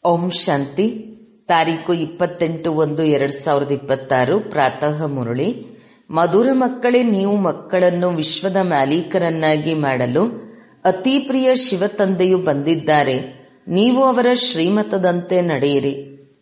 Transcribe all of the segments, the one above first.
ಓಂ ಶಾಂತಿ ತಾರೀಕು ಇಪ್ಪತ್ತೆಂಟು ಒಂದು ಎರಡ್ ಸಾವಿರದ ಇಪ್ಪತ್ತಾರು ಪ್ರಾತಃ ಮುರಳಿ ಮಧುರ ಮಕ್ಕಳೇ ನೀವು ಮಕ್ಕಳನ್ನು ವಿಶ್ವದ ಮಾಲೀಕರನ್ನಾಗಿ ಮಾಡಲು ಅತಿ ಪ್ರಿಯ ಶಿವತಂದೆಯು ಬಂದಿದ್ದಾರೆ ನೀವು ಅವರ ಶ್ರೀಮತದಂತೆ ನಡೆಯಿರಿ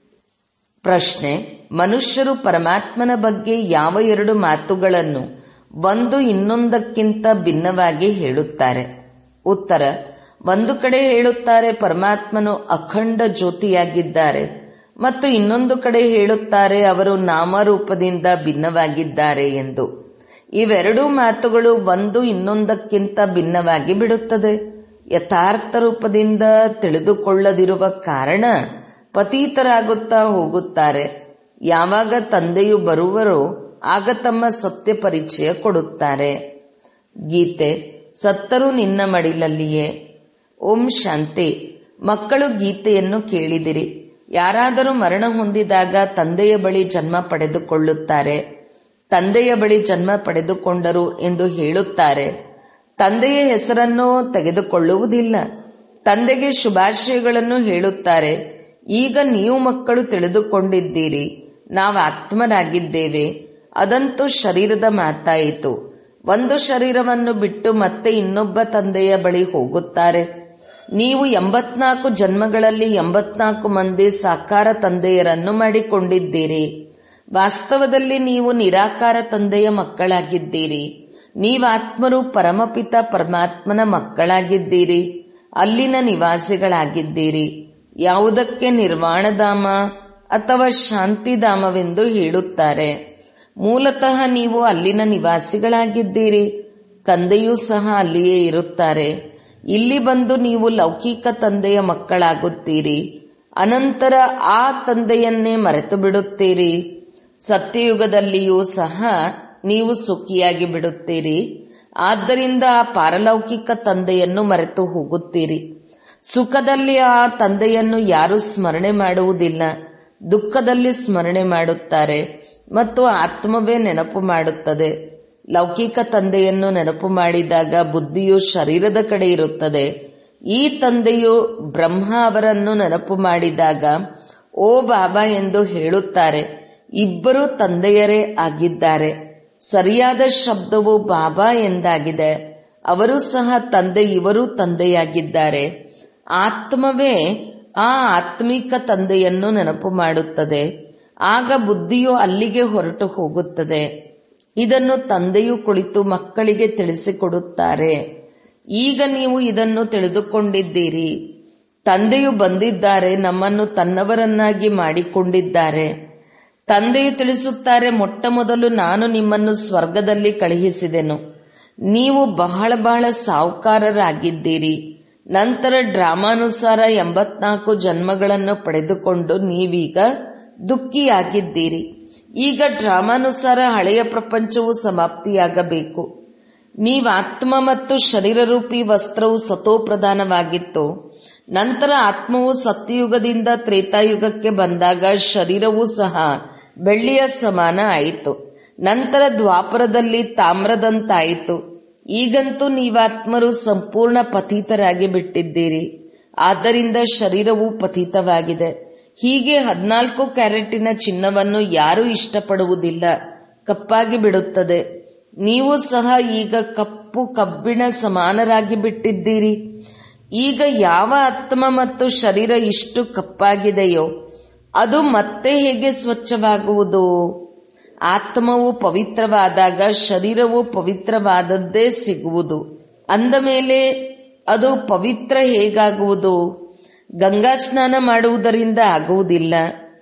ಪ್ರಶ್ನೆ ಮನುಷ್ಯರು ಪರಮಾತ್ಮನ ಬಗ್ಗೆ ಯಾವ ಎರಡು ಮಾತುಗಳನ್ನು ಒಂದು ಇನ್ನೊಂದಕ್ಕಿಂತ ಭಿನ್ನವಾಗಿ ಹೇಳುತ್ತಾರೆ ಉತ್ತರ ಒಂದು ಕಡೆ ಹೇಳುತ್ತಾರೆ ಪರಮಾತ್ಮನು ಅಖಂಡ ಜ್ಯೋತಿಯಾಗಿದ್ದಾರೆ ಮತ್ತು ಇನ್ನೊಂದು ಕಡೆ ಹೇಳುತ್ತಾರೆ ಅವರು ನಾಮರೂಪದಿಂದ ಭಿನ್ನವಾಗಿದ್ದಾರೆ ಎಂದು ಇವೆರಡೂ ಮಾತುಗಳು ಒಂದು ಇನ್ನೊಂದಕ್ಕಿಂತ ಭಿನ್ನವಾಗಿ ಬಿಡುತ್ತದೆ ಯಥಾರ್ಥ ರೂಪದಿಂದ ತಿಳಿದುಕೊಳ್ಳದಿರುವ ಕಾರಣ ಪತೀತರಾಗುತ್ತಾ ಹೋಗುತ್ತಾರೆ ಯಾವಾಗ ತಂದೆಯು ಬರುವರೋ ಆಗ ತಮ್ಮ ಸತ್ಯ ಪರಿಚಯ ಕೊಡುತ್ತಾರೆ ಗೀತೆ ಸತ್ತರೂ ನಿನ್ನ ಮಡಿಲಲ್ಲಿಯೇ ಓಂ ಶಾಂತಿ ಮಕ್ಕಳು ಗೀತೆಯನ್ನು ಕೇಳಿದಿರಿ ಯಾರಾದರೂ ಮರಣ ಹೊಂದಿದಾಗ ತಂದೆಯ ಬಳಿ ಜನ್ಮ ಪಡೆದುಕೊಳ್ಳುತ್ತಾರೆ ತಂದೆಯ ಬಳಿ ಜನ್ಮ ಪಡೆದುಕೊಂಡರು ಎಂದು ಹೇಳುತ್ತಾರೆ ತಂದೆಯ ಹೆಸರನ್ನು ತೆಗೆದುಕೊಳ್ಳುವುದಿಲ್ಲ ತಂದೆಗೆ ಶುಭಾಶಯಗಳನ್ನು ಹೇಳುತ್ತಾರೆ ಈಗ ನೀವು ಮಕ್ಕಳು ತಿಳಿದುಕೊಂಡಿದ್ದೀರಿ ನಾವು ಆತ್ಮರಾಗಿದ್ದೇವೆ ಅದಂತೂ ಶರೀರದ ಮಾತಾಯಿತು ಒಂದು ಶರೀರವನ್ನು ಬಿಟ್ಟು ಮತ್ತೆ ಇನ್ನೊಬ್ಬ ತಂದೆಯ ಬಳಿ ಹೋಗುತ್ತಾರೆ ನೀವು ಎಂಬತ್ನಾಲ್ಕು ಜನ್ಮಗಳಲ್ಲಿ ಎಂಬತ್ನಾಲ್ಕು ಮಂದಿ ಸಾಕಾರ ತಂದೆಯರನ್ನು ಮಾಡಿಕೊಂಡಿದ್ದೀರಿ ವಾಸ್ತವದಲ್ಲಿ ನೀವು ನಿರಾಕಾರ ತಂದೆಯ ಮಕ್ಕಳಾಗಿದ್ದೀರಿ ನೀವಾತ್ಮರು ಪರಮಪಿತ ಪರಮಾತ್ಮನ ಮಕ್ಕಳಾಗಿದ್ದೀರಿ ಅಲ್ಲಿನ ನಿವಾಸಿಗಳಾಗಿದ್ದೀರಿ ಯಾವುದಕ್ಕೆ ನಿರ್ವಾಣಧಾಮ ಅಥವಾ ಶಾಂತಿಧಾಮವೆಂದು ಹೇಳುತ್ತಾರೆ ಮೂಲತಃ ನೀವು ಅಲ್ಲಿನ ನಿವಾಸಿಗಳಾಗಿದ್ದೀರಿ ತಂದೆಯೂ ಸಹ ಅಲ್ಲಿಯೇ ಇರುತ್ತಾರೆ ಇಲ್ಲಿ ಬಂದು ನೀವು ಲೌಕಿಕ ತಂದೆಯ ಮಕ್ಕಳಾಗುತ್ತೀರಿ ಅನಂತರ ಆ ತಂದೆಯನ್ನೇ ಮರೆತು ಬಿಡುತ್ತೀರಿ ಸತ್ಯಯುಗದಲ್ಲಿಯೂ ಸಹ ನೀವು ಸುಖಿಯಾಗಿ ಬಿಡುತ್ತೀರಿ ಆದ್ದರಿಂದ ಆ ಪಾರಲೌಕಿಕ ತಂದೆಯನ್ನು ಮರೆತು ಹೋಗುತ್ತೀರಿ ಸುಖದಲ್ಲಿ ಆ ತಂದೆಯನ್ನು ಯಾರು ಸ್ಮರಣೆ ಮಾಡುವುದಿಲ್ಲ ದುಃಖದಲ್ಲಿ ಸ್ಮರಣೆ ಮಾಡುತ್ತಾರೆ ಮತ್ತು ಆತ್ಮವೇ ನೆನಪು ಮಾಡುತ್ತದೆ ಲೌಕಿಕ ತಂದೆಯನ್ನು ನೆನಪು ಮಾಡಿದಾಗ ಬುದ್ಧಿಯು ಶರೀರದ ಕಡೆ ಇರುತ್ತದೆ ಈ ತಂದೆಯು ಬ್ರಹ್ಮ ಅವರನ್ನು ನೆನಪು ಮಾಡಿದಾಗ ಓ ಬಾಬಾ ಎಂದು ಹೇಳುತ್ತಾರೆ ಇಬ್ಬರು ತಂದೆಯರೇ ಆಗಿದ್ದಾರೆ ಸರಿಯಾದ ಶಬ್ದವು ಬಾಬಾ ಎಂದಾಗಿದೆ ಅವರು ಸಹ ತಂದೆ ಇವರು ತಂದೆಯಾಗಿದ್ದಾರೆ ಆತ್ಮವೇ ಆ ಆತ್ಮಿಕ ತಂದೆಯನ್ನು ನೆನಪು ಮಾಡುತ್ತದೆ ಆಗ ಬುದ್ಧಿಯು ಅಲ್ಲಿಗೆ ಹೊರಟು ಹೋಗುತ್ತದೆ ಇದನ್ನು ತಂದೆಯು ಕುಳಿತು ಮಕ್ಕಳಿಗೆ ತಿಳಿಸಿಕೊಡುತ್ತಾರೆ ಈಗ ನೀವು ಇದನ್ನು ತಿಳಿದುಕೊಂಡಿದ್ದೀರಿ ತಂದೆಯು ಬಂದಿದ್ದಾರೆ ನಮ್ಮನ್ನು ತನ್ನವರನ್ನಾಗಿ ಮಾಡಿಕೊಂಡಿದ್ದಾರೆ ತಂದೆಯು ತಿಳಿಸುತ್ತಾರೆ ಮೊಟ್ಟ ಮೊದಲು ನಾನು ನಿಮ್ಮನ್ನು ಸ್ವರ್ಗದಲ್ಲಿ ಕಳುಹಿಸಿದೆನು ನೀವು ಬಹಳ ಬಹಳ ಸಾಹುಕಾರರಾಗಿದ್ದೀರಿ ನಂತರ ಡ್ರಾಮಾನುಸಾರ ಎಂಬತ್ನಾಲ್ಕು ಜನ್ಮಗಳನ್ನು ಪಡೆದುಕೊಂಡು ನೀವೀಗ ದುಃಖಿಯಾಗಿದ್ದೀರಿ ಈಗ ಡ್ರಾಮಾನುಸಾರ ಹಳೆಯ ಪ್ರಪಂಚವು ಸಮಾಪ್ತಿಯಾಗಬೇಕು ನೀವು ಆತ್ಮ ಮತ್ತು ಶರೀರರೂಪಿ ವಸ್ತ್ರವು ಸತೋಪ್ರಧಾನವಾಗಿತ್ತು ನಂತರ ಆತ್ಮವು ಸತ್ಯಯುಗದಿಂದ ತ್ರೇತಾಯುಗಕ್ಕೆ ಬಂದಾಗ ಶರೀರವೂ ಸಹ ಬೆಳ್ಳಿಯ ಸಮಾನ ಆಯಿತು ನಂತರ ದ್ವಾಪರದಲ್ಲಿ ತಾಮ್ರದಂತಾಯಿತು ಈಗಂತೂ ನೀವಾತ್ಮರು ಸಂಪೂರ್ಣ ಪತೀತರಾಗಿ ಬಿಟ್ಟಿದ್ದೀರಿ ಆದ್ದರಿಂದ ಶರೀರವು ಪತೀತವಾಗಿದೆ ಹೀಗೆ ಹದಿನಾಲ್ಕು ಕ್ಯಾರೆಟಿನ ಚಿನ್ನವನ್ನು ಯಾರೂ ಇಷ್ಟಪಡುವುದಿಲ್ಲ ಕಪ್ಪಾಗಿ ಬಿಡುತ್ತದೆ ನೀವು ಸಹ ಈಗ ಕಪ್ಪು ಕಬ್ಬಿಣ ಸಮಾನರಾಗಿ ಬಿಟ್ಟಿದ್ದೀರಿ ಈಗ ಯಾವ ಆತ್ಮ ಮತ್ತು ಶರೀರ ಇಷ್ಟು ಕಪ್ಪಾಗಿದೆಯೋ ಅದು ಮತ್ತೆ ಹೇಗೆ ಸ್ವಚ್ಛವಾಗುವುದು ಆತ್ಮವು ಪವಿತ್ರವಾದಾಗ ಶರೀರವು ಪವಿತ್ರವಾದದ್ದೇ ಸಿಗುವುದು ಅಂದ ಮೇಲೆ ಅದು ಪವಿತ್ರ ಹೇಗಾಗುವುದು ಗಂಗಾ ಸ್ನಾನ ಮಾಡುವುದರಿಂದ ಆಗುವುದಿಲ್ಲ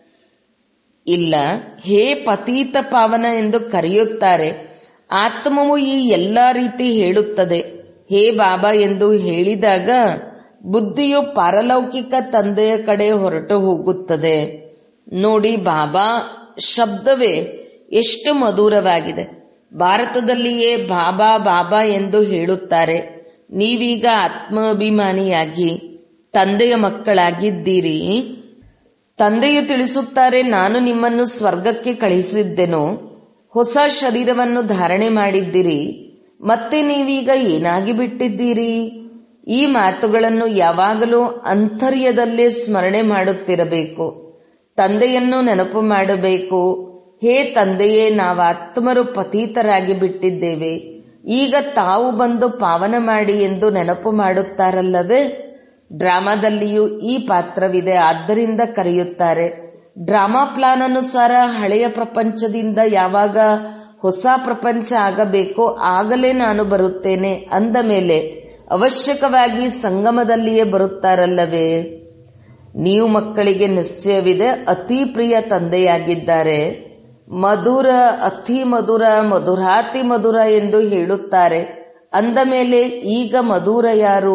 ಇಲ್ಲ ಹೇ ಪತೀತ ಪಾವನ ಎಂದು ಕರೆಯುತ್ತಾರೆ ಆತ್ಮವು ಈ ಎಲ್ಲಾ ರೀತಿ ಹೇಳುತ್ತದೆ ಹೇ ಬಾಬಾ ಎಂದು ಹೇಳಿದಾಗ ಬುದ್ಧಿಯು ಪಾರಲೌಕಿಕ ತಂದೆಯ ಕಡೆ ಹೊರಟು ಹೋಗುತ್ತದೆ ನೋಡಿ ಬಾಬಾ ಶಬ್ದವೇ ಎಷ್ಟು ಮಧುರವಾಗಿದೆ ಭಾರತದಲ್ಲಿಯೇ ಬಾಬಾ ಬಾಬಾ ಎಂದು ಹೇಳುತ್ತಾರೆ ನೀವೀಗ ಆತ್ಮಾಭಿಮಾನಿಯಾಗಿ ತಂದೆಯ ಮಕ್ಕಳಾಗಿದ್ದೀರಿ ತಂದೆಯು ತಿಳಿಸುತ್ತಾರೆ ನಾನು ನಿಮ್ಮನ್ನು ಸ್ವರ್ಗಕ್ಕೆ ಕಳಿಸಿದ್ದೆನು ಹೊಸ ಶರೀರವನ್ನು ಧಾರಣೆ ಮಾಡಿದ್ದೀರಿ ಮತ್ತೆ ನೀವೀಗ ಏನಾಗಿ ಬಿಟ್ಟಿದ್ದೀರಿ ಈ ಮಾತುಗಳನ್ನು ಯಾವಾಗಲೂ ಅಂತರ್ಯದಲ್ಲಿ ಸ್ಮರಣೆ ಮಾಡುತ್ತಿರಬೇಕು ತಂದೆಯನ್ನು ನೆನಪು ಮಾಡಬೇಕು ಹೇ ತಂದೆಯೇ ನಾವಾತ್ಮರು ಪತೀತರಾಗಿ ಬಿಟ್ಟಿದ್ದೇವೆ ಈಗ ತಾವು ಬಂದು ಪಾವನ ಮಾಡಿ ಎಂದು ನೆನಪು ಮಾಡುತ್ತಾರಲ್ಲವೇ ಡ್ರಾಮಾದಲ್ಲಿಯೂ ಈ ಪಾತ್ರವಿದೆ ಆದ್ದರಿಂದ ಕರೆಯುತ್ತಾರೆ ಡ್ರಾಮಾ ಪ್ಲಾನ್ ಅನುಸಾರ ಹಳೆಯ ಪ್ರಪಂಚದಿಂದ ಯಾವಾಗ ಹೊಸ ಪ್ರಪಂಚ ಆಗಬೇಕೋ ಆಗಲೇ ನಾನು ಬರುತ್ತೇನೆ ಅಂದ ಮೇಲೆ ಅವಶ್ಯಕವಾಗಿ ಸಂಗಮದಲ್ಲಿಯೇ ಬರುತ್ತಾರಲ್ಲವೇ ನೀವು ಮಕ್ಕಳಿಗೆ ನಿಶ್ಚಯವಿದೆ ಅತಿ ಪ್ರಿಯ ತಂದೆಯಾಗಿದ್ದಾರೆ ಮಧುರ ಅತಿ ಮಧುರ ಮಧುರಾತಿ ಮಧುರ ಎಂದು ಹೇಳುತ್ತಾರೆ ಅಂದ ಮೇಲೆ ಈಗ ಮಧುರ ಯಾರು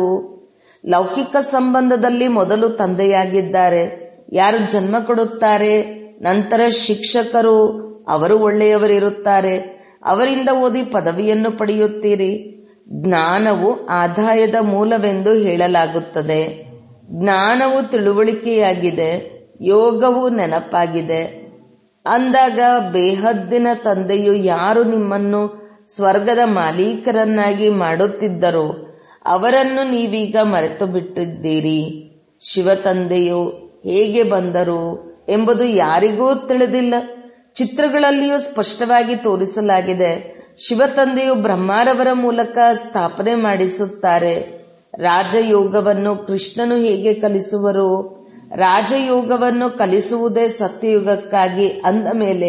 ಲೌಕಿಕ ಸಂಬಂಧದಲ್ಲಿ ಮೊದಲು ತಂದೆಯಾಗಿದ್ದಾರೆ ಯಾರು ಜನ್ಮ ಕೊಡುತ್ತಾರೆ ನಂತರ ಶಿಕ್ಷಕರು ಅವರು ಒಳ್ಳೆಯವರಿರುತ್ತಾರೆ ಅವರಿಂದ ಓದಿ ಪದವಿಯನ್ನು ಪಡೆಯುತ್ತೀರಿ ಜ್ಞಾನವು ಆದಾಯದ ಮೂಲವೆಂದು ಹೇಳಲಾಗುತ್ತದೆ ಜ್ಞಾನವು ತಿಳುವಳಿಕೆಯಾಗಿದೆ ಯೋಗವು ನೆನಪಾಗಿದೆ ಅಂದಾಗ ಬೇಹದ್ದಿನ ತಂದೆಯು ಯಾರು ನಿಮ್ಮನ್ನು ಸ್ವರ್ಗದ ಮಾಲೀಕರನ್ನಾಗಿ ಮಾಡುತ್ತಿದ್ದರೋ ಅವರನ್ನು ನೀವೀಗ ಮರೆತು ಬಿಟ್ಟಿದ್ದೀರಿ ಶಿವ ತಂದೆಯು ಹೇಗೆ ಬಂದರು ಎಂಬುದು ಯಾರಿಗೂ ತಿಳಿದಿಲ್ಲ ಚಿತ್ರಗಳಲ್ಲಿಯೂ ಸ್ಪಷ್ಟವಾಗಿ ತೋರಿಸಲಾಗಿದೆ ಶಿವ ತಂದೆಯು ಬ್ರಹ್ಮಾರವರ ಮೂಲಕ ಸ್ಥಾಪನೆ ಮಾಡಿಸುತ್ತಾರೆ ರಾಜಯೋಗವನ್ನು ಕೃಷ್ಣನು ಹೇಗೆ ಕಲಿಸುವರು ರಾಜಯೋಗವನ್ನು ಕಲಿಸುವುದೇ ಸತ್ಯಯುಗಕ್ಕಾಗಿ ಅಂದ ಮೇಲೆ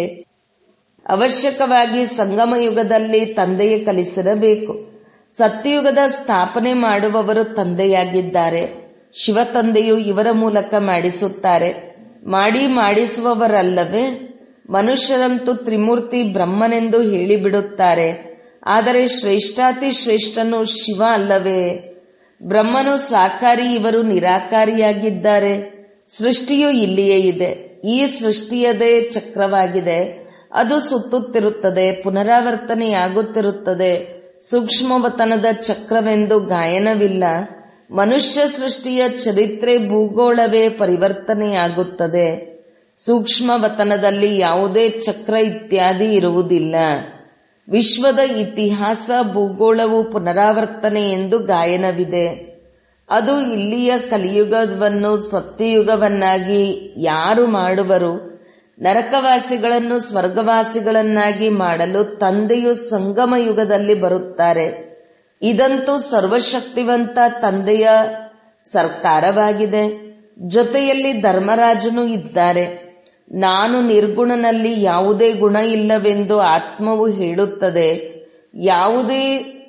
ಅವಶ್ಯಕವಾಗಿ ಸಂಗಮ ಯುಗದಲ್ಲಿ ತಂದೆಯೇ ಕಲಿಸಿರಬೇಕು ಸತ್ಯಯುಗದ ಸ್ಥಾಪನೆ ಮಾಡುವವರು ತಂದೆಯಾಗಿದ್ದಾರೆ ಶಿವ ತಂದೆಯು ಇವರ ಮೂಲಕ ಮಾಡಿಸುತ್ತಾರೆ ಮಾಡಿ ಮಾಡಿಸುವವರಲ್ಲವೇ ಮನುಷ್ಯರಂತೂ ತ್ರಿಮೂರ್ತಿ ಬ್ರಹ್ಮನೆಂದು ಹೇಳಿಬಿಡುತ್ತಾರೆ ಆದರೆ ಶ್ರೇಷ್ಠಾತಿ ಶ್ರೇಷ್ಠನು ಶಿವ ಅಲ್ಲವೇ ಬ್ರಹ್ಮನು ಸಾಕಾರಿ ಇವರು ನಿರಾಕಾರಿಯಾಗಿದ್ದಾರೆ ಸೃಷ್ಟಿಯು ಇಲ್ಲಿಯೇ ಇದೆ ಈ ಸೃಷ್ಟಿಯದೇ ಚಕ್ರವಾಗಿದೆ ಅದು ಸುತ್ತುತ್ತಿರುತ್ತದೆ ಪುನರಾವರ್ತನೆಯಾಗುತ್ತಿರುತ್ತದೆ ಸೂಕ್ಷ್ಮವತನದ ಚಕ್ರವೆಂದು ಗಾಯನವಿಲ್ಲ ಮನುಷ್ಯ ಸೃಷ್ಟಿಯ ಚರಿತ್ರೆ ಭೂಗೋಳವೇ ಪರಿವರ್ತನೆಯಾಗುತ್ತದೆ ಸೂಕ್ಷ್ಮವತನದಲ್ಲಿ ಯಾವುದೇ ಚಕ್ರ ಇತ್ಯಾದಿ ಇರುವುದಿಲ್ಲ ವಿಶ್ವದ ಇತಿಹಾಸ ಭೂಗೋಳವು ಪುನರಾವರ್ತನೆ ಎಂದು ಗಾಯನವಿದೆ ಅದು ಇಲ್ಲಿಯ ಕಲಿಯುಗವನ್ನು ಸತ್ಯಯುಗವನ್ನಾಗಿ ಯಾರು ಮಾಡುವರು ನರಕವಾಸಿಗಳನ್ನು ಸ್ವರ್ಗವಾಸಿಗಳನ್ನಾಗಿ ಮಾಡಲು ತಂದೆಯು ಸಂಗಮ ಯುಗದಲ್ಲಿ ಬರುತ್ತಾರೆ ಇದಂತೂ ಸರ್ವಶಕ್ತಿವಂತ ತಂದೆಯ ಸರ್ಕಾರವಾಗಿದೆ ಜೊತೆಯಲ್ಲಿ ಧರ್ಮರಾಜನು ಇದ್ದಾರೆ ನಾನು ನಿರ್ಗುಣನಲ್ಲಿ ಯಾವುದೇ ಗುಣ ಇಲ್ಲವೆಂದು ಆತ್ಮವು ಹೇಳುತ್ತದೆ ಯಾವುದೇ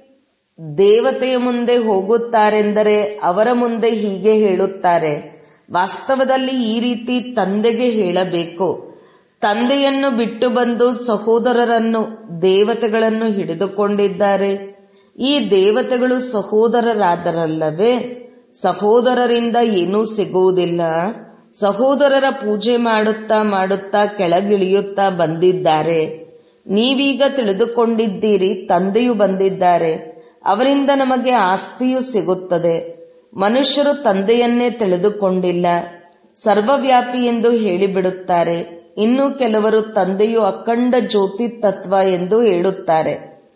ದೇವತೆಯ ಮುಂದೆ ಹೋಗುತ್ತಾರೆಂದರೆ ಅವರ ಮುಂದೆ ಹೀಗೆ ಹೇಳುತ್ತಾರೆ ವಾಸ್ತವದಲ್ಲಿ ಈ ರೀತಿ ತಂದೆಗೆ ಹೇಳಬೇಕು ತಂದೆಯನ್ನು ಬಿಟ್ಟು ಬಂದು ಸಹೋದರರನ್ನು ದೇವತೆಗಳನ್ನು ಹಿಡಿದುಕೊಂಡಿದ್ದಾರೆ ಈ ದೇವತೆಗಳು ಸಹೋದರರಾದರಲ್ಲವೇ ಸಹೋದರರಿಂದ ಏನೂ ಸಿಗುವುದಿಲ್ಲ ಸಹೋದರರ ಪೂಜೆ ಮಾಡುತ್ತಾ ಮಾಡುತ್ತಾ ಕೆಳಗಿಳಿಯುತ್ತಾ ಬಂದಿದ್ದಾರೆ ನೀವೀಗ ತಿಳಿದುಕೊಂಡಿದ್ದೀರಿ ತಂದೆಯು ಬಂದಿದ್ದಾರೆ ಅವರಿಂದ ನಮಗೆ ಆಸ್ತಿಯು ಸಿಗುತ್ತದೆ ಮನುಷ್ಯರು ತಂದೆಯನ್ನೇ ತಿಳಿದುಕೊಂಡಿಲ್ಲ ಸರ್ವವ್ಯಾಪಿ ಎಂದು ಹೇಳಿಬಿಡುತ್ತಾರೆ ಇನ್ನು ಕೆಲವರು ತಂದೆಯು ಅಖಂಡ ಜ್ಯೋತಿ ತತ್ವ ಎಂದು ಹೇಳುತ್ತಾರೆ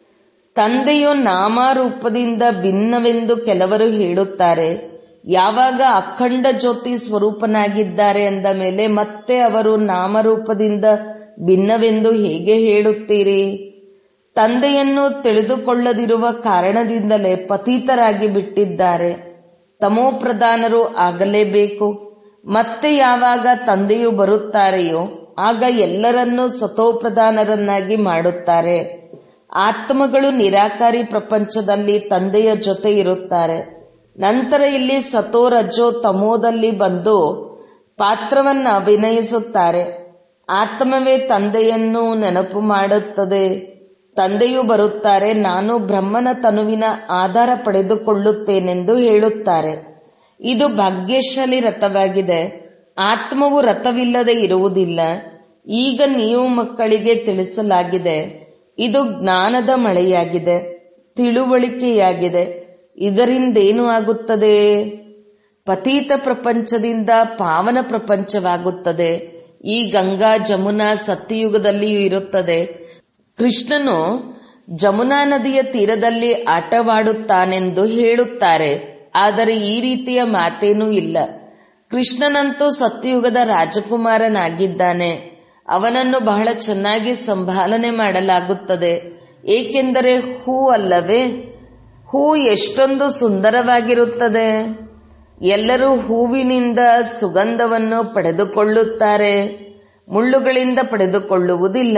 ತಂದೆಯು ನಾಮರೂಪದಿಂದ ಭಿನ್ನವೆಂದು ಕೆಲವರು ಹೇಳುತ್ತಾರೆ ಯಾವಾಗ ಅಖಂಡ ಜ್ಯೋತಿ ಸ್ವರೂಪನಾಗಿದ್ದಾರೆ ಅಂದ ಮೇಲೆ ಮತ್ತೆ ಅವರು ನಾಮರೂಪದಿಂದ ಭಿನ್ನವೆಂದು ಹೇಗೆ ಹೇಳುತ್ತೀರಿ ತಂದೆಯನ್ನು ತಿಳಿದುಕೊಳ್ಳದಿರುವ ಕಾರಣದಿಂದಲೇ ಪತೀತರಾಗಿ ಬಿಟ್ಟಿದ್ದಾರೆ ತಮೋಪ್ರಧಾನರು ಆಗಲೇಬೇಕು ಮತ್ತೆ ಯಾವಾಗ ತಂದೆಯು ಬರುತ್ತಾರೆಯೋ ಆಗ ಎಲ್ಲರನ್ನೂ ಸತೋಪ್ರಧಾನರನ್ನಾಗಿ ಮಾಡುತ್ತಾರೆ ಆತ್ಮಗಳು ನಿರಾಕಾರಿ ಪ್ರಪಂಚದಲ್ಲಿ ತಂದೆಯ ಜೊತೆ ಇರುತ್ತಾರೆ ನಂತರ ಇಲ್ಲಿ ಸತೋ ರಜೋ ತಮೋದಲ್ಲಿ ಬಂದು ಪಾತ್ರವನ್ನು ಅಭಿನಯಿಸುತ್ತಾರೆ ಆತ್ಮವೇ ತಂದೆಯನ್ನು ನೆನಪು ಮಾಡುತ್ತದೆ ತಂದೆಯು ಬರುತ್ತಾರೆ ನಾನು ಬ್ರಹ್ಮನ ತನುವಿನ ಆಧಾರ ಪಡೆದುಕೊಳ್ಳುತ್ತೇನೆಂದು ಹೇಳುತ್ತಾರೆ ಇದು ಭಾಗ್ಯಶಾಲಿ ರಥವಾಗಿದೆ ಆತ್ಮವು ರಥವಿಲ್ಲದೆ ಇರುವುದಿಲ್ಲ ಈಗ ನೀವು ಮಕ್ಕಳಿಗೆ ತಿಳಿಸಲಾಗಿದೆ ಇದು ಜ್ಞಾನದ ಮಳೆಯಾಗಿದೆ ತಿಳುವಳಿಕೆಯಾಗಿದೆ ಇದರಿಂದೇನು ಆಗುತ್ತದೆ ಪತೀತ ಪ್ರಪಂಚದಿಂದ ಪಾವನ ಪ್ರಪಂಚವಾಗುತ್ತದೆ ಈ ಗಂಗಾ ಜಮುನಾ ಸತ್ಯಯುಗದಲ್ಲಿಯೂ ಇರುತ್ತದೆ ಕೃಷ್ಣನು ಜಮುನಾ ನದಿಯ ತೀರದಲ್ಲಿ ಆಟವಾಡುತ್ತಾನೆಂದು ಹೇಳುತ್ತಾರೆ ಆದರೆ ಈ ರೀತಿಯ ಮಾತೇನೂ ಇಲ್ಲ ಕೃಷ್ಣನಂತೂ ಸತ್ಯಯುಗದ ರಾಜಕುಮಾರನಾಗಿದ್ದಾನೆ ಅವನನ್ನು ಬಹಳ ಚೆನ್ನಾಗಿ ಸಂಭಾಲನೆ ಮಾಡಲಾಗುತ್ತದೆ ಏಕೆಂದರೆ ಹೂ ಅಲ್ಲವೇ ಹೂ ಎಷ್ಟೊಂದು ಸುಂದರವಾಗಿರುತ್ತದೆ ಎಲ್ಲರೂ ಹೂವಿನಿಂದ ಸುಗಂಧವನ್ನು ಪಡೆದುಕೊಳ್ಳುತ್ತಾರೆ ಮುಳ್ಳುಗಳಿಂದ ಪಡೆದುಕೊಳ್ಳುವುದಿಲ್ಲ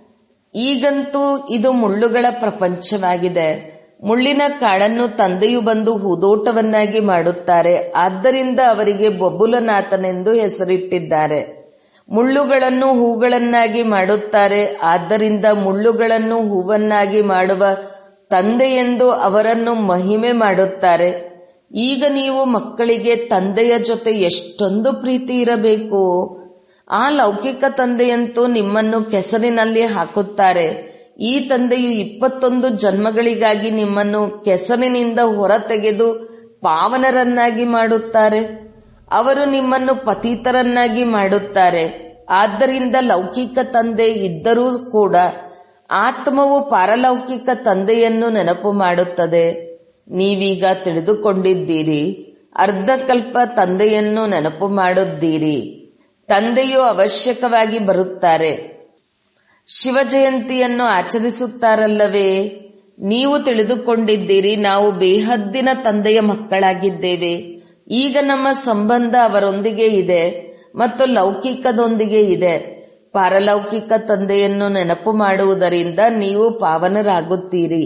ಈಗಂತೂ ಇದು ಮುಳ್ಳುಗಳ ಪ್ರಪಂಚವಾಗಿದೆ ಮುಳ್ಳಿನ ಕಾಡನ್ನು ತಂದೆಯು ಬಂದು ಹೂದೋಟವನ್ನಾಗಿ ಮಾಡುತ್ತಾರೆ ಆದ್ದರಿಂದ ಅವರಿಗೆ ಬೊಬ್ಬುಲನಾಥನೆಂದು ಹೆಸರಿಟ್ಟಿದ್ದಾರೆ ಮುಳ್ಳುಗಳನ್ನು ಹೂಗಳನ್ನಾಗಿ ಮಾಡುತ್ತಾರೆ ಆದ್ದರಿಂದ ಮುಳ್ಳುಗಳನ್ನು ಹೂವನ್ನಾಗಿ ಮಾಡುವ ತಂದೆಯೆಂದು ಅವರನ್ನು ಮಹಿಮೆ ಮಾಡುತ್ತಾರೆ ಈಗ ನೀವು ಮಕ್ಕಳಿಗೆ ತಂದೆಯ ಜೊತೆ ಎಷ್ಟೊಂದು ಪ್ರೀತಿ ಇರಬೇಕು ಆ ಲೌಕಿಕ ತಂದೆಯಂತೂ ನಿಮ್ಮನ್ನು ಕೆಸರಿನಲ್ಲಿ ಹಾಕುತ್ತಾರೆ ಈ ತಂದೆಯು ಇಪ್ಪತ್ತೊಂದು ಜನ್ಮಗಳಿಗಾಗಿ ನಿಮ್ಮನ್ನು ಕೆಸರಿನಿಂದ ಹೊರತೆಗೆದು ಪಾವನರನ್ನಾಗಿ ಮಾಡುತ್ತಾರೆ ಅವರು ನಿಮ್ಮನ್ನು ಪತೀತರನ್ನಾಗಿ ಮಾಡುತ್ತಾರೆ ಆದ್ದರಿಂದ ಲೌಕಿಕ ತಂದೆ ಇದ್ದರೂ ಕೂಡ ಆತ್ಮವು ಪಾರಲೌಕಿಕ ತಂದೆಯನ್ನು ನೆನಪು ಮಾಡುತ್ತದೆ ನೀವೀಗ ತಿಳಿದುಕೊಂಡಿದ್ದೀರಿ ಅರ್ಧಕಲ್ಪ ತಂದೆಯನ್ನು ನೆನಪು ಮಾಡುತ್ತೀರಿ ತಂದೆಯು ಅವಶ್ಯಕವಾಗಿ ಬರುತ್ತಾರೆ ಶಿವ ಜಯಂತಿಯನ್ನು ಆಚರಿಸುತ್ತಾರಲ್ಲವೇ ನೀವು ತಿಳಿದುಕೊಂಡಿದ್ದೀರಿ ನಾವು ಬೇಹದ್ದಿನ ತಂದೆಯ ಮಕ್ಕಳಾಗಿದ್ದೇವೆ ಈಗ ನಮ್ಮ ಸಂಬಂಧ ಅವರೊಂದಿಗೆ ಇದೆ ಮತ್ತು ಲೌಕಿಕದೊಂದಿಗೆ ಇದೆ ಪಾರಲೌಕಿಕ ತಂದೆಯನ್ನು ನೆನಪು ಮಾಡುವುದರಿಂದ ನೀವು ಪಾವನರಾಗುತ್ತೀರಿ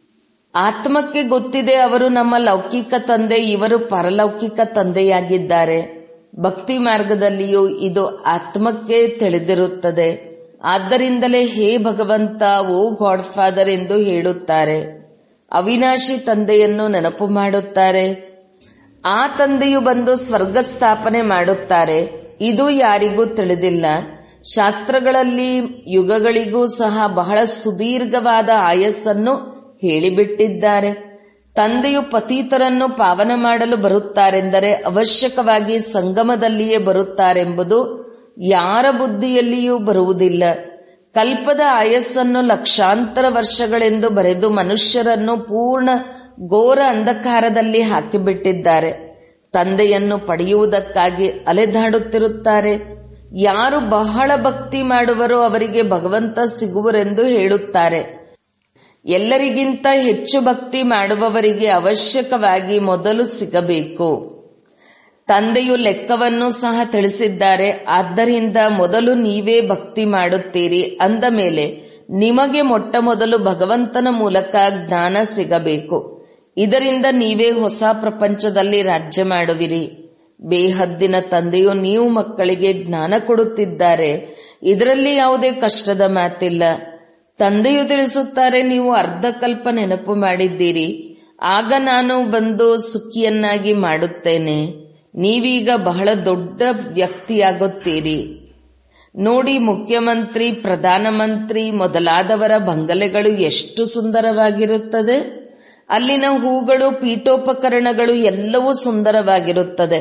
ಆತ್ಮಕ್ಕೆ ಗೊತ್ತಿದೆ ಅವರು ನಮ್ಮ ಲೌಕಿಕ ತಂದೆ ಇವರು ಪರಲೌಕಿಕ ತಂದೆಯಾಗಿದ್ದಾರೆ ಭಕ್ತಿ ಮಾರ್ಗದಲ್ಲಿಯೂ ಇದು ಆತ್ಮಕ್ಕೆ ತಿಳಿದಿರುತ್ತದೆ ಆದ್ದರಿಂದಲೇ ಹೇ ಭಗವಂತ ಓ ಗಾಡ್ ಫಾದರ್ ಎಂದು ಹೇಳುತ್ತಾರೆ ಅವಿನಾಶಿ ತಂದೆಯನ್ನು ನೆನಪು ಮಾಡುತ್ತಾರೆ ಆ ತಂದೆಯು ಬಂದು ಸ್ವರ್ಗ ಸ್ಥಾಪನೆ ಮಾಡುತ್ತಾರೆ ಇದು ಯಾರಿಗೂ ತಿಳಿದಿಲ್ಲ ಶಾಸ್ತ್ರಗಳಲ್ಲಿ ಯುಗಗಳಿಗೂ ಸಹ ಬಹಳ ಸುದೀರ್ಘವಾದ ಆಯಸ್ಸನ್ನು ಹೇಳಿಬಿಟ್ಟಿದ್ದಾರೆ ತಂದೆಯು ಪತೀತರನ್ನು ಪಾವನ ಮಾಡಲು ಬರುತ್ತಾರೆಂದರೆ ಅವಶ್ಯಕವಾಗಿ ಸಂಗಮದಲ್ಲಿಯೇ ಬರುತ್ತಾರೆಂಬುದು ಯಾರ ಬುದ್ಧಿಯಲ್ಲಿಯೂ ಬರುವುದಿಲ್ಲ ಕಲ್ಪದ ಆಯಸ್ಸನ್ನು ಲಕ್ಷಾಂತರ ವರ್ಷಗಳೆಂದು ಬರೆದು ಮನುಷ್ಯರನ್ನು ಪೂರ್ಣ ಘೋರ ಅಂಧಕಾರದಲ್ಲಿ ಹಾಕಿಬಿಟ್ಟಿದ್ದಾರೆ ತಂದೆಯನ್ನು ಪಡೆಯುವುದಕ್ಕಾಗಿ ಅಲೆದಾಡುತ್ತಿರುತ್ತಾರೆ ಯಾರು ಬಹಳ ಭಕ್ತಿ ಮಾಡುವರೋ ಅವರಿಗೆ ಭಗವಂತ ಸಿಗುವರೆಂದು ಹೇಳುತ್ತಾರೆ ಎಲ್ಲರಿಗಿಂತ ಹೆಚ್ಚು ಭಕ್ತಿ ಮಾಡುವವರಿಗೆ ಅವಶ್ಯಕವಾಗಿ ಮೊದಲು ಸಿಗಬೇಕು ತಂದೆಯು ಲೆಕ್ಕವನ್ನು ಸಹ ತಿಳಿಸಿದ್ದಾರೆ ಆದ್ದರಿಂದ ಮೊದಲು ನೀವೇ ಭಕ್ತಿ ಮಾಡುತ್ತೀರಿ ಅಂದ ಮೇಲೆ ನಿಮಗೆ ಮೊಟ್ಟ ಮೊದಲು ಭಗವಂತನ ಮೂಲಕ ಜ್ಞಾನ ಸಿಗಬೇಕು ಇದರಿಂದ ನೀವೇ ಹೊಸ ಪ್ರಪಂಚದಲ್ಲಿ ರಾಜ್ಯ ಮಾಡುವಿರಿ ಬೇಹದ್ದಿನ ತಂದೆಯು ನೀವು ಮಕ್ಕಳಿಗೆ ಜ್ಞಾನ ಕೊಡುತ್ತಿದ್ದಾರೆ ಇದರಲ್ಲಿ ಯಾವುದೇ ಕಷ್ಟದ ಮಾತಿಲ್ಲ ತಂದೆಯು ತಿಳಿಸುತ್ತಾರೆ ನೀವು ಅರ್ಧಕಲ್ಪ ನೆನಪು ಮಾಡಿದ್ದೀರಿ ಆಗ ನಾನು ಬಂದು ಸುಖಿಯನ್ನಾಗಿ ಮಾಡುತ್ತೇನೆ ನೀವೀಗ ಬಹಳ ದೊಡ್ಡ ವ್ಯಕ್ತಿಯಾಗುತ್ತೀರಿ ನೋಡಿ ಮುಖ್ಯಮಂತ್ರಿ ಪ್ರಧಾನಮಂತ್ರಿ ಮೊದಲಾದವರ ಬಂಗಲೆಗಳು ಎಷ್ಟು ಸುಂದರವಾಗಿರುತ್ತದೆ ಅಲ್ಲಿನ ಹೂಗಳು ಪೀಠೋಪಕರಣಗಳು ಎಲ್ಲವೂ ಸುಂದರವಾಗಿರುತ್ತದೆ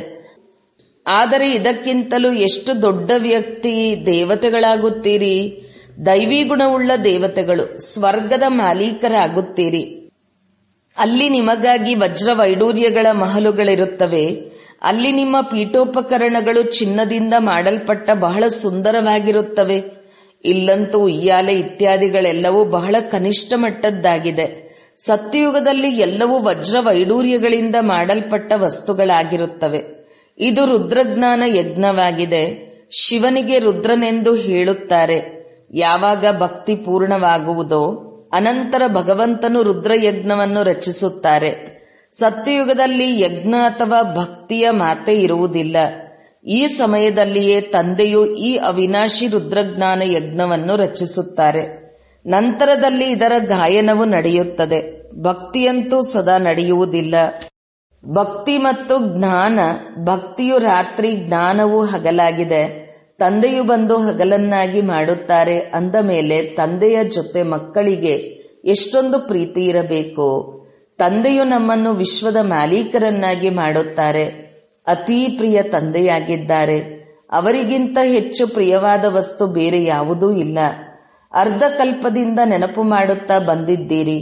ಆದರೆ ಇದಕ್ಕಿಂತಲೂ ಎಷ್ಟು ದೊಡ್ಡ ವ್ಯಕ್ತಿ ದೇವತೆಗಳಾಗುತ್ತೀರಿ ದೈವಿ ಗುಣವುಳ್ಳ ದೇವತೆಗಳು ಸ್ವರ್ಗದ ಮಾಲೀಕರಾಗುತ್ತೀರಿ ಅಲ್ಲಿ ನಿಮಗಾಗಿ ವಜ್ರ ವೈಡೂರ್ಯಗಳ ಮಹಲುಗಳಿರುತ್ತವೆ ಅಲ್ಲಿ ನಿಮ್ಮ ಪೀಠೋಪಕರಣಗಳು ಚಿನ್ನದಿಂದ ಮಾಡಲ್ಪಟ್ಟ ಬಹಳ ಸುಂದರವಾಗಿರುತ್ತವೆ ಇಲ್ಲಂತೂ ಉಯ್ಯಾಲೆ ಇತ್ಯಾದಿಗಳೆಲ್ಲವೂ ಬಹಳ ಕನಿಷ್ಠ ಮಟ್ಟದ್ದಾಗಿದೆ ಸತ್ಯಯುಗದಲ್ಲಿ ಎಲ್ಲವೂ ವಜ್ರ ವೈಡೂರ್ಯಗಳಿಂದ ಮಾಡಲ್ಪಟ್ಟ ವಸ್ತುಗಳಾಗಿರುತ್ತವೆ ಇದು ರುದ್ರಜ್ಞಾನ ಯಜ್ಞವಾಗಿದೆ ಶಿವನಿಗೆ ರುದ್ರನೆಂದು ಹೇಳುತ್ತಾರೆ ಯಾವಾಗ ಭಕ್ತಿ ಪೂರ್ಣವಾಗುವುದೋ ಅನಂತರ ಭಗವಂತನು ರುದ್ರಯಜ್ಞವನ್ನು ರಚಿಸುತ್ತಾರೆ ಸತ್ಯಯುಗದಲ್ಲಿ ಯಜ್ಞ ಅಥವಾ ಭಕ್ತಿಯ ಮಾತೆ ಇರುವುದಿಲ್ಲ ಈ ಸಮಯದಲ್ಲಿಯೇ ತಂದೆಯು ಈ ಅವಿನಾಶಿ ರುದ್ರಜ್ಞಾನ ಯಜ್ಞವನ್ನು ರಚಿಸುತ್ತಾರೆ ನಂತರದಲ್ಲಿ ಇದರ ಗಾಯನವು ನಡೆಯುತ್ತದೆ ಭಕ್ತಿಯಂತೂ ಸದಾ ನಡೆಯುವುದಿಲ್ಲ ಭಕ್ತಿ ಮತ್ತು ಜ್ಞಾನ ಭಕ್ತಿಯು ರಾತ್ರಿ ಜ್ಞಾನವು ಹಗಲಾಗಿದೆ ತಂದೆಯು ಬಂದು ಹಗಲನ್ನಾಗಿ ಮಾಡುತ್ತಾರೆ ಅಂದ ಮೇಲೆ ತಂದೆಯ ಜೊತೆ ಮಕ್ಕಳಿಗೆ ಎಷ್ಟೊಂದು ಪ್ರೀತಿ ಇರಬೇಕು ತಂದೆಯು ನಮ್ಮನ್ನು ವಿಶ್ವದ ಮಾಲೀಕರನ್ನಾಗಿ ಮಾಡುತ್ತಾರೆ ಅತೀ ಪ್ರಿಯ ತಂದೆಯಾಗಿದ್ದಾರೆ ಅವರಿಗಿಂತ ಹೆಚ್ಚು ಪ್ರಿಯವಾದ ವಸ್ತು ಬೇರೆ ಯಾವುದೂ ಇಲ್ಲ ಅರ್ಧಕಲ್ಪದಿಂದ ನೆನಪು ಮಾಡುತ್ತಾ ಬಂದಿದ್ದೀರಿ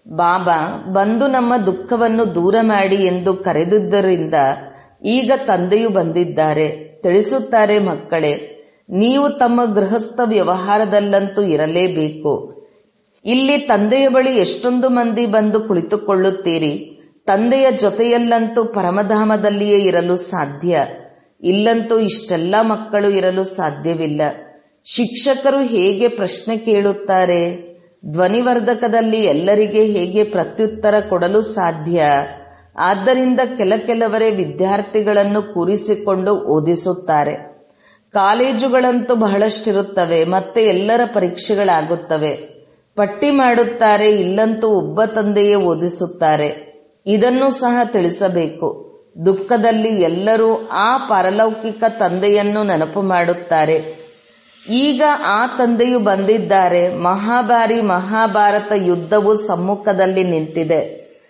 ಬಾಬಾ ಬಂದು ನಮ್ಮ ದುಃಖವನ್ನು ದೂರ ಮಾಡಿ ಎಂದು ಕರೆದಿದ್ದರಿಂದ ಈಗ ತಂದೆಯು ಬಂದಿದ್ದಾರೆ ತಿಳಿಸುತ್ತಾರೆ ಮಕ್ಕಳೇ ನೀವು ತಮ್ಮ ಗೃಹಸ್ಥ ವ್ಯವಹಾರದಲ್ಲಂತೂ ಇರಲೇಬೇಕು ಇಲ್ಲಿ ತಂದೆಯ ಬಳಿ ಎಷ್ಟೊಂದು ಮಂದಿ ಬಂದು ಕುಳಿತುಕೊಳ್ಳುತ್ತೀರಿ ತಂದೆಯ ಜೊತೆಯಲ್ಲಂತೂ ಪರಮಧಾಮದಲ್ಲಿಯೇ ಇರಲು ಸಾಧ್ಯ ಇಲ್ಲಂತೂ ಇಷ್ಟೆಲ್ಲ ಮಕ್ಕಳು ಇರಲು ಸಾಧ್ಯವಿಲ್ಲ ಶಿಕ್ಷಕರು ಹೇಗೆ ಪ್ರಶ್ನೆ ಕೇಳುತ್ತಾರೆ ಧ್ವನಿವರ್ಧಕದಲ್ಲಿ ಎಲ್ಲರಿಗೆ ಹೇಗೆ ಪ್ರತ್ಯುತ್ತರ ಕೊಡಲು ಸಾಧ್ಯ ಆದ್ದರಿಂದ ಕೆಲ ಕೆಲವರೇ ವಿದ್ಯಾರ್ಥಿಗಳನ್ನು ಕೂರಿಸಿಕೊಂಡು ಓದಿಸುತ್ತಾರೆ ಕಾಲೇಜುಗಳಂತೂ ಬಹಳಷ್ಟಿರುತ್ತವೆ ಮತ್ತೆ ಎಲ್ಲರ ಪರೀಕ್ಷೆಗಳಾಗುತ್ತವೆ ಪಟ್ಟಿ ಮಾಡುತ್ತಾರೆ ಇಲ್ಲಂತೂ ಒಬ್ಬ ತಂದೆಯೇ ಓದಿಸುತ್ತಾರೆ ಇದನ್ನು ಸಹ ತಿಳಿಸಬೇಕು ದುಃಖದಲ್ಲಿ ಎಲ್ಲರೂ ಆ ಪಾರಲೌಕಿಕ ತಂದೆಯನ್ನು ನೆನಪು ಮಾಡುತ್ತಾರೆ ಈಗ ಆ ತಂದೆಯು ಬಂದಿದ್ದಾರೆ ಮಹಾಭಾರಿ ಮಹಾಭಾರತ ಯುದ್ಧವು ಸಮ್ಮುಖದಲ್ಲಿ ನಿಂತಿದೆ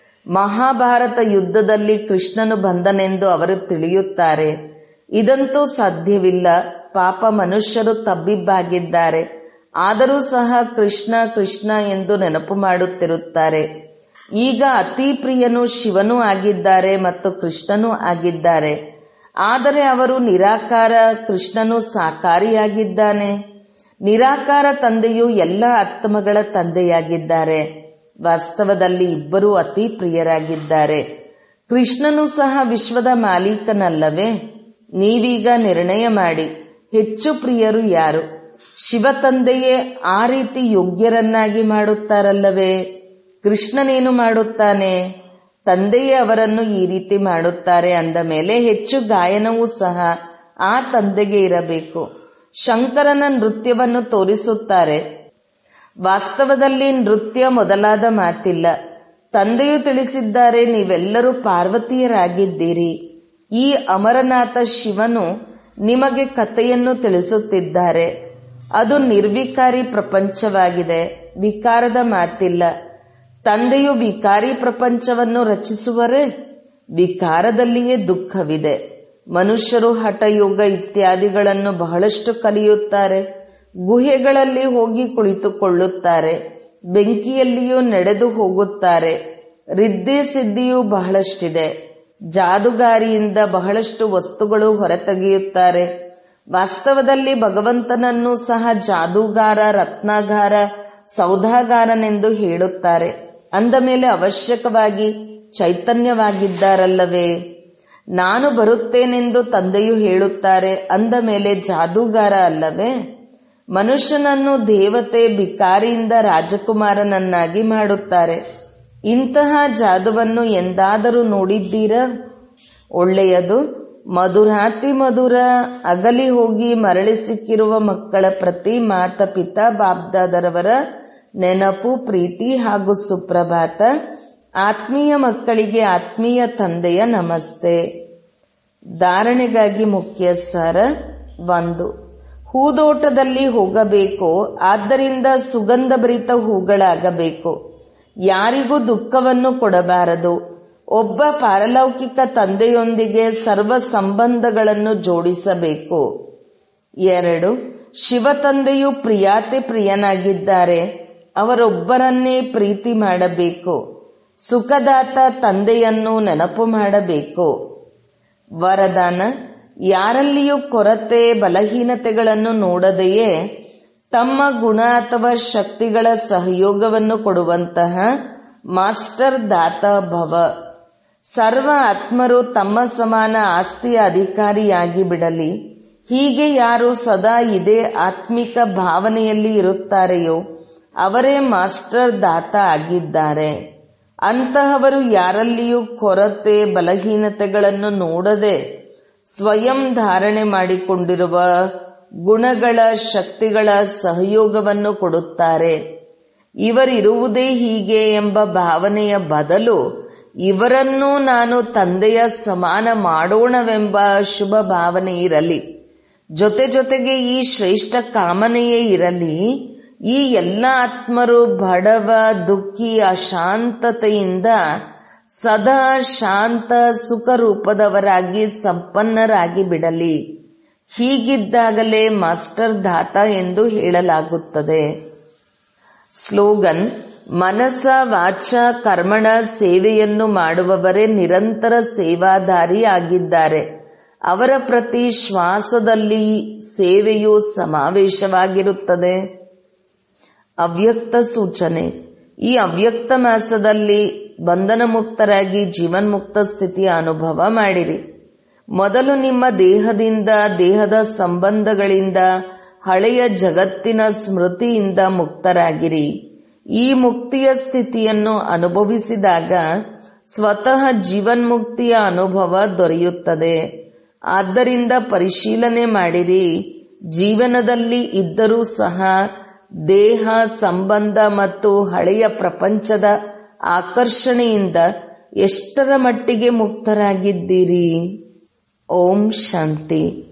ಮಹಾಭಾರತ ಯುದ್ಧದಲ್ಲಿ ಕೃಷ್ಣನು ಬಂದನೆಂದು ಅವರು ತಿಳಿಯುತ್ತಾರೆ ಇದಂತೂ ಸಾಧ್ಯವಿಲ್ಲ ಪಾಪ ಮನುಷ್ಯರು ತಬ್ಬಿಬ್ಬಾಗಿದ್ದಾರೆ ಆದರೂ ಸಹ ಕೃಷ್ಣ ಕೃಷ್ಣ ಎಂದು ನೆನಪು ಮಾಡುತ್ತಿರುತ್ತಾರೆ ಈಗ ಅತಿ ಪ್ರಿಯನು ಶಿವನೂ ಆಗಿದ್ದಾರೆ ಮತ್ತು ಕೃಷ್ಣನೂ ಆಗಿದ್ದಾರೆ ಆದರೆ ಅವರು ನಿರಾಕಾರ ಕೃಷ್ಣನು ಸಾಕಾರಿಯಾಗಿದ್ದಾನೆ ನಿರಾಕಾರ ತಂದೆಯು ಎಲ್ಲ ಆತ್ಮಗಳ ತಂದೆಯಾಗಿದ್ದಾರೆ ವಾಸ್ತವದಲ್ಲಿ ಇಬ್ಬರೂ ಅತಿ ಪ್ರಿಯರಾಗಿದ್ದಾರೆ ಕೃಷ್ಣನು ಸಹ ವಿಶ್ವದ ಮಾಲೀಕನಲ್ಲವೇ ನೀವೀಗ ನಿರ್ಣಯ ಮಾಡಿ ಹೆಚ್ಚು ಪ್ರಿಯರು ಯಾರು ಶಿವ ತಂದೆಯೇ ಆ ರೀತಿ ಯೋಗ್ಯರನ್ನಾಗಿ ಮಾಡುತ್ತಾರಲ್ಲವೇ ಕೃಷ್ಣನೇನು ಮಾಡುತ್ತಾನೆ ತಂದೆಯೇ ಅವರನ್ನು ಈ ರೀತಿ ಮಾಡುತ್ತಾರೆ ಅಂದ ಮೇಲೆ ಹೆಚ್ಚು ಗಾಯನವೂ ಸಹ ಆ ತಂದೆಗೆ ಇರಬೇಕು ಶಂಕರನ ನೃತ್ಯವನ್ನು ತೋರಿಸುತ್ತಾರೆ ವಾಸ್ತವದಲ್ಲಿ ನೃತ್ಯ ಮೊದಲಾದ ಮಾತಿಲ್ಲ ತಂದೆಯು ತಿಳಿಸಿದ್ದಾರೆ ನೀವೆಲ್ಲರೂ ಪಾರ್ವತಿಯರಾಗಿದ್ದೀರಿ ಈ ಅಮರನಾಥ ಶಿವನು ನಿಮಗೆ ಕಥೆಯನ್ನು ತಿಳಿಸುತ್ತಿದ್ದಾರೆ ಅದು ನಿರ್ವಿಕಾರಿ ಪ್ರಪಂಚವಾಗಿದೆ ವಿಕಾರದ ಮಾತಿಲ್ಲ ತಂದೆಯು ವಿಕಾರಿ ಪ್ರಪಂಚವನ್ನು ರಚಿಸುವರೇ ವಿಕಾರದಲ್ಲಿಯೇ ದುಃಖವಿದೆ ಮನುಷ್ಯರು ಹಠಯೋಗ ಇತ್ಯಾದಿಗಳನ್ನು ಬಹಳಷ್ಟು ಕಲಿಯುತ್ತಾರೆ ಗುಹೆಗಳಲ್ಲಿ ಹೋಗಿ ಕುಳಿತುಕೊಳ್ಳುತ್ತಾರೆ ಬೆಂಕಿಯಲ್ಲಿಯೂ ನಡೆದು ಹೋಗುತ್ತಾರೆ ರಿದ್ದಿ ಸಿದ್ಧಿಯೂ ಬಹಳಷ್ಟಿದೆ ಜಾದುಗಾರಿಯಿಂದ ಬಹಳಷ್ಟು ವಸ್ತುಗಳು ಹೊರತೆಗೆಯುತ್ತಾರೆ ವಾಸ್ತವದಲ್ಲಿ ಭಗವಂತನನ್ನು ಸಹ ಜಾದೂಗಾರ ರತ್ನಾಗಾರ ಸೌಧಾಗಾರನೆಂದು ಹೇಳುತ್ತಾರೆ ಅಂದ ಮೇಲೆ ಅವಶ್ಯಕವಾಗಿ ಚೈತನ್ಯವಾಗಿದ್ದಾರಲ್ಲವೇ ನಾನು ಬರುತ್ತೇನೆಂದು ತಂದೆಯು ಹೇಳುತ್ತಾರೆ ಅಂದ ಮೇಲೆ ಜಾದೂಗಾರ ಅಲ್ಲವೇ ಮನುಷ್ಯನನ್ನು ದೇವತೆ ಬಿಕಾರಿಯಿಂದ ರಾಜಕುಮಾರನನ್ನಾಗಿ ಮಾಡುತ್ತಾರೆ ಇಂತಹ ಜಾದುವನ್ನು ಎಂದಾದರೂ ನೋಡಿದ್ದೀರಾ ಒಳ್ಳೆಯದು ಮಧುರಾತಿ ಮಧುರ ಅಗಲಿ ಹೋಗಿ ಮರಳಿ ಸಿಕ್ಕಿರುವ ಮಕ್ಕಳ ಪ್ರತಿ ಮಾತ ಪಿತಾ ಬಾಬ್ದಾದರವರ ನೆನಪು ಪ್ರೀತಿ ಹಾಗೂ ಸುಪ್ರಭಾತ ಆತ್ಮೀಯ ಮಕ್ಕಳಿಗೆ ಆತ್ಮೀಯ ತಂದೆಯ ನಮಸ್ತೆ ಧಾರಣೆಗಾಗಿ ಮುಖ್ಯ ಸಾರ ಒಂದು ಹೂದೋಟದಲ್ಲಿ ಹೋಗಬೇಕು ಆದ್ದರಿಂದ ಸುಗಂಧಭರಿತ ಹೂಗಳಾಗಬೇಕು ಯಾರಿಗೂ ದುಃಖವನ್ನು ಕೊಡಬಾರದು ಒಬ್ಬ ಪಾರಲೌಕಿಕ ತಂದೆಯೊಂದಿಗೆ ಸರ್ವ ಸಂಬಂಧಗಳನ್ನು ಜೋಡಿಸಬೇಕು ಎರಡು ಶಿವ ತಂದೆಯು ಪ್ರಿಯಾತಿ ಪ್ರಿಯನಾಗಿದ್ದಾರೆ ಅವರೊಬ್ಬರನ್ನೇ ಪ್ರೀತಿ ಮಾಡಬೇಕು ಸುಖದಾತ ತಂದೆಯನ್ನು ನೆನಪು ಮಾಡಬೇಕು ವರದಾನ ಯಾರಲ್ಲಿಯೂ ಕೊರತೆ ಬಲಹೀನತೆಗಳನ್ನು ನೋಡದೆಯೇ ತಮ್ಮ ಗುಣ ಅಥವಾ ಶಕ್ತಿಗಳ ಸಹಯೋಗವನ್ನು ಕೊಡುವಂತಹ ಮಾಸ್ಟರ್ ದಾತ ಭವ ಸರ್ವ ಆತ್ಮರು ತಮ್ಮ ಸಮಾನ ಆಸ್ತಿಯ ಅಧಿಕಾರಿಯಾಗಿ ಬಿಡಲಿ ಹೀಗೆ ಯಾರು ಸದಾ ಇದೇ ಆತ್ಮಿಕ ಭಾವನೆಯಲ್ಲಿ ಇರುತ್ತಾರೆಯೋ ಅವರೇ ಮಾಸ್ಟರ್ ದಾತ ಆಗಿದ್ದಾರೆ ಅಂತಹವರು ಯಾರಲ್ಲಿಯೂ ಕೊರತೆ ಬಲಹೀನತೆಗಳನ್ನು ನೋಡದೆ ಸ್ವಯಂ ಧಾರಣೆ ಮಾಡಿಕೊಂಡಿರುವ ಗುಣಗಳ ಶಕ್ತಿಗಳ ಸಹಯೋಗವನ್ನು ಕೊಡುತ್ತಾರೆ ಇವರಿರುವುದೇ ಹೀಗೆ ಎಂಬ ಭಾವನೆಯ ಬದಲು ಇವರನ್ನೂ ನಾನು ತಂದೆಯ ಸಮಾನ ಮಾಡೋಣವೆಂಬ ಶುಭ ಭಾವನೆ ಇರಲಿ ಜೊತೆ ಜೊತೆಗೆ ಈ ಶ್ರೇಷ್ಠ ಕಾಮನೆಯೇ ಇರಲಿ ಈ ಎಲ್ಲ ಆತ್ಮರು ಬಡವ ದುಃಖಿ ಅಶಾಂತತೆಯಿಂದ ಸದಾ ಶಾಂತ ಸುಖ ರೂಪದವರಾಗಿ ಸಂಪನ್ನರಾಗಿ ಬಿಡಲಿ ಹೀಗಿದ್ದಾಗಲೇ ಮಾಸ್ಟರ್ ದಾತ ಎಂದು ಹೇಳಲಾಗುತ್ತದೆ ಸ್ಲೋಗನ್ ಮನಸ ವಾಚ ಕರ್ಮಣ ಸೇವೆಯನ್ನು ಮಾಡುವವರೇ ನಿರಂತರ ಸೇವಾಧಾರಿ ಆಗಿದ್ದಾರೆ ಅವರ ಪ್ರತಿ ಶ್ವಾಸದಲ್ಲಿ ಸೇವೆಯು ಸಮಾವೇಶವಾಗಿರುತ್ತದೆ ಅವ್ಯಕ್ತ ಸೂಚನೆ ಈ ಅವ್ಯಕ್ತ ಮಾಸದಲ್ಲಿ ಬಂಧನ ಮುಕ್ತರಾಗಿ ಜೀವನ್ಮುಕ್ತ ಸ್ಥಿತಿಯ ಅನುಭವ ಮಾಡಿರಿ ಮೊದಲು ನಿಮ್ಮ ದೇಹದಿಂದ ದೇಹದ ಸಂಬಂಧಗಳಿಂದ ಹಳೆಯ ಜಗತ್ತಿನ ಸ್ಮೃತಿಯಿಂದ ಮುಕ್ತರಾಗಿರಿ ಈ ಮುಕ್ತಿಯ ಸ್ಥಿತಿಯನ್ನು ಅನುಭವಿಸಿದಾಗ ಸ್ವತಃ ಜೀವನ್ಮುಕ್ತಿಯ ಅನುಭವ ದೊರೆಯುತ್ತದೆ ಆದ್ದರಿಂದ ಪರಿಶೀಲನೆ ಮಾಡಿರಿ ಜೀವನದಲ್ಲಿ ಇದ್ದರೂ ಸಹ ದೇಹ ಸಂಬಂಧ ಮತ್ತು ಹಳೆಯ ಪ್ರಪಂಚದ ಆಕರ್ಷಣೆಯಿಂದ ಎಷ್ಟರ ಮಟ್ಟಿಗೆ ಮುಕ್ತರಾಗಿದ್ದೀರಿ ಓಂ ಶಾಂತಿ